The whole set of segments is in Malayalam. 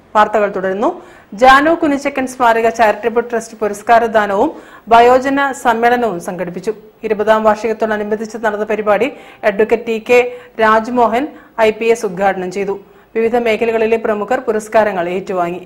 വാർത്തകൾ തുടരുന്നു ജാനു കുനിച്ചക്കൻ സ്മാരക ചാരിറ്റബിൾ ട്രസ്റ്റ് പുരസ്കാരദാനവും വയോജന സമ്മേളനവും സംഘടിപ്പിച്ചു ഇരുപതാം വാർഷികത്തോടനുബന്ധിച്ച് നടന്ന പരിപാടി advocate T K Rajmohan I P S ഉദ്ഘാടനം ചെയ്തു വിവിധ മേഖലകളിലെ പ്രമുഖർ പുരസ്കാരങ്ങൾ ഏറ്റുവാങ്ങി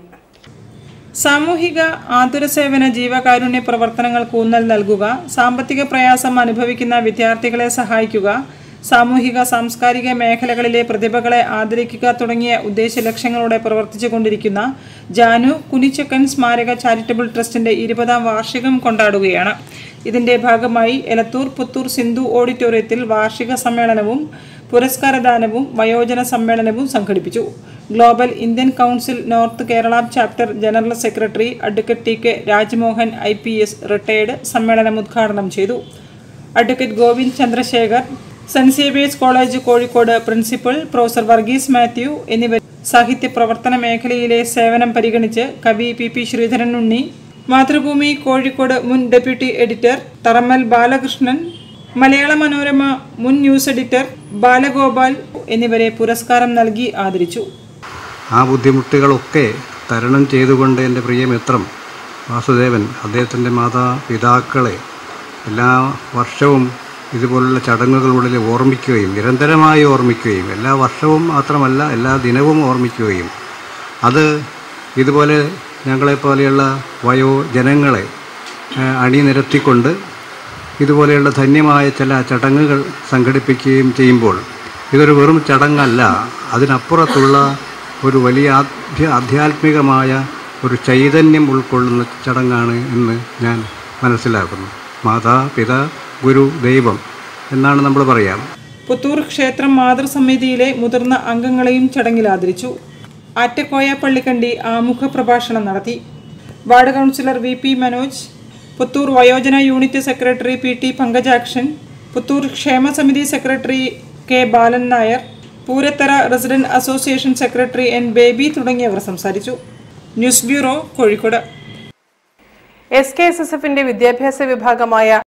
സാമൂഹിക ആതുര സേവന ജീവകാരുണ്യ പ്രവർത്തനങ്ങൾക്ക് ഊന്നൽ നൽകുക സാമ്പത്തിക പ്രയാസം അനുഭവിക്കുന്ന വിദ്യാർത്ഥികളെ സഹായിക്കുക സാമൂഹിക സാംസ്കാരിക മേഖലകളിലെ പ്രതിഭകളെ ആദരിക്കുക തുടങ്ങിയ ഉദ്ദേശ ലക്ഷ്യങ്ങളോടെ പ്രവർത്തിച്ചുകൊണ്ടിരിക്കുന്ന ജാനു കുനിച്ചക്കൻ സ്മാരക ചാരിറ്റബിൾ ട്രസ്റ്റിന്റെ ഇരുപതാം വാർഷികം കൊണ്ടാടുകയാണ് ഇതിന്റെ ഭാഗമായി എലത്തൂർ പുത്തൂർ സിന്ധു ഓഡിറ്റോറിയത്തിൽ വാർഷിക സമ്മേളനവും പുരസ്കാരദാനവും വയോജന സമ്മേളനവും സംഘടിപ്പിച്ചു global Indian council north Kerala chapter general secretary advocate T K Rajmohan I P S retired സമ്മേളനം ഉദ്ഘാടനം ചെയ്തു അഡ്വക്കേറ്റ് ഗോവിന്ദ് ചന്ദ്രശേഖർ സെന്റ് Xavier's college Kozhikode principal professor Varghese Mathew എന്നിവർ സാഹിത്യ പ്രവർത്തന മേഖലയിലെ സേവനം പരിഗണിച്ച് കവി പി പി ശ്രീധരൻ ഉണ്ണി മാതൃഭൂമി കോഴിക്കോട് മുൻ ഡെപ്യൂട്ടി എഡിറ്റർ തറമ്മൽ ബാലകൃഷ്ണൻ മലയാള മനോരമ മുൻ ന്യൂസ് എഡിറ്റർ ബാലഗോപാൽ എന്നിവരെ പുരസ്കാരം നൽകി ആദരിച്ചു ആ ബുദ്ധിമുട്ടുകളൊക്കെ തരണം ചെയ്തുകൊണ്ട് എൻ്റെ പ്രിയമിത്രം വാസുദേവൻ അദ്ദേഹത്തിൻ്റെ മാതാപിതാക്കളെ എല്ലാ വർഷവും ഇതുപോലുള്ള ചടങ്ങുകളിലൂടെ ഓർമ്മിക്കുകയും നിരന്തരമായി ഓർമ്മിക്കുകയും എല്ലാ വർഷവും മാത്രമല്ല എല്ലാ ദിനവും ഓർമ്മിക്കുകയും അത് ഇതുപോലെ ഞങ്ങളെപ്പോലെയുള്ള വയോജനങ്ങളെ ആ, അണിനിരത്തിക്കൊണ്ട് ഇതുപോലെയുള്ള ധന്യമായ ചില ചടങ്ങുകൾ സംഘടിപ്പിക്കുകയും ചെയ്യുമ്പോൾ ഇതൊരു വെറും ചടങ്ങല്ല അതിനപ്പുറത്തുള്ള ഒരു വലിയ ആധ്യ ആധ്യാത്മികമായ ഒരു ചൈതന്യം ഉൾക്കൊള്ളുന്ന ചടങ്ങാണ് എന്ന് ഞാൻ മനസ്സിലാക്കുന്നു മാതാ പിത ഗുരു ദൈവം എന്നാണ് നമ്മൾ പറയാം പുത്തൂർ ക്ഷേത്രം മാതൃസമിതിയിലെ മുതിർന്ന അംഗങ്ങളെയും ചടങ്ങിൽ ആദരിച്ചു ആറ്റക്കോയ പള്ളിക്കണ്ടി ആമുഖ പ്രഭാഷണം നടത്തി ward councillor V P Manoj Puthur വയോജന unit secretary P T Pankajakshan Puthur ക്ഷേമസമിതി secretary K Balan Nair Poorathara resident association secretary N Baby തുടങ്ങിയവർ സംസാരിച്ചു news bureau Kozhikode S K S S എഫിന്റെ വിദ്യാഭ്യാസ വിഭാഗമായ